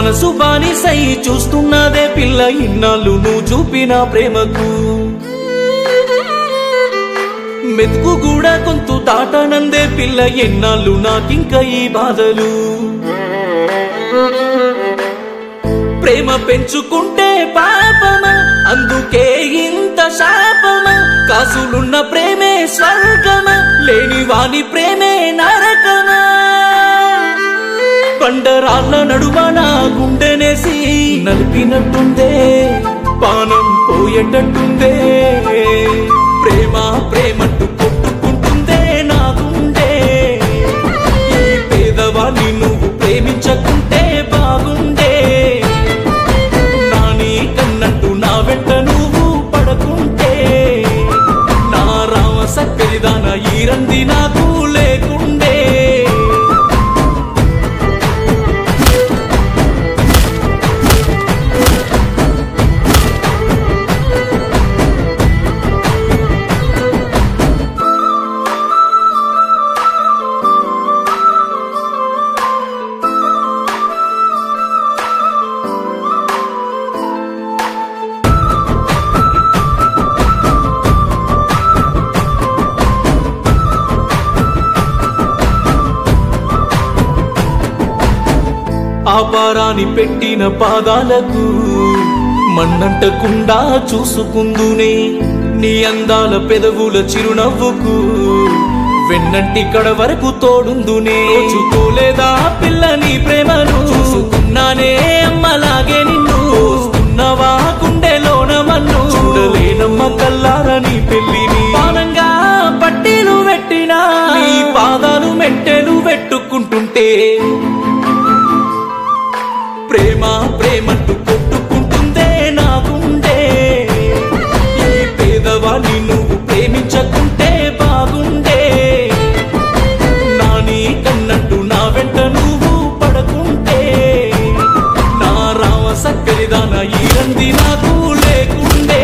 మనసు బానిసై చూస్తున్నదే పిల్ల ఇన్నాళ్ళు నువ్వు చూపిన ప్రేమకు మెతుకు కూడా కొంత దాటనందే పిల్ల ఎన్నాళ్ళు నాకింక ఈ బాధలు ప్రేమ పెంచుకుంటే పాపమా అందుకే ఇంత శాపమా కాసులున్న ప్రేమే స్వర్గమా లేని వాని ప్రేమే నరకమా పండరాళ్ళ నడుమ నా గుండెనేసి నలిపినట్టుందే పానం పోయేటట్టుందే ప్రేమ ప్రేమంటూ కొట్టుకుంటుందే నా గుండె ఈ పేదవాణ్ణి నువ్వు ప్రేమించకుంటే బాగుండే నాని కన్నట్టు నా వెంట నువ్వు పడకుంటే నా రామ సక్కరిదాన ఈ రంది నాకు లేకుండే ఆపారాని పెట్టిన పాదాలకు మన్నంటకుండా చూసుకుందునే నీ అందాల పెదవుల చిరునవ్వుకు వెన్నంటి కడ వరకు తోడుందునే చూకోలేదా పిల్ల నీ ప్రేమను చూసుకున్నానే అమ్మలాగే నిన్ను చూసుకున్నవా గుండెలోన మన్ను చూడలేనమ్మ కల్లారా నీ పెళ్లిని పానంగా పట్టీలు పెట్టినా నీ పాదాలు మెంటెలు పెట్టుకుంటుంటే ప్రేమ ప్రేమంటూ కొట్టుకుంటుందే నా గుండె ఈ పేదవాణ్ణి నువ్వు ప్రేమించకుంటే బాగుండే నాని కన్నట్టు నా వెంట నువ్వు పడకుంటే నా రామ సక్కరిదాన ఈ రంది నాకు లేకుండే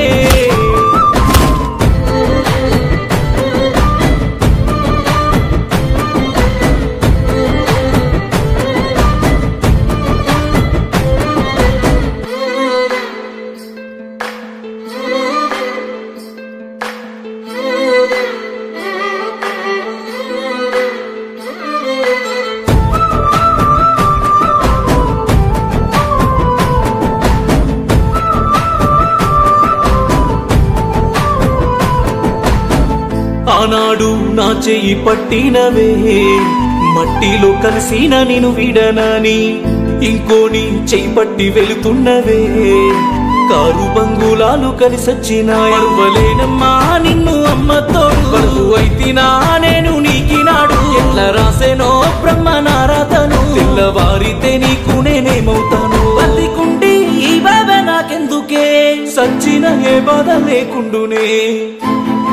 ఆనాడు నా చెయ్యి పట్టినవే మట్టిలో కలిసిన నేను విడనని ఇంకోని చెయ్యి పట్టి వెళుతున్నవే కారు బంగులాలు కలిసొచ్చిన అరువలేనమ్మా నిన్ను అమ్మతోడు కడుపు అయితినా నేను నీకినాడు ఎట్లా రాసేనో బ్రహ్మ నారాతను తెల్లవారితే నీకు నేనేమవుతాను బతికుండి ఈ బాధ నాకెందుకే సచ్చిన ఏ బాధ లేకుండునే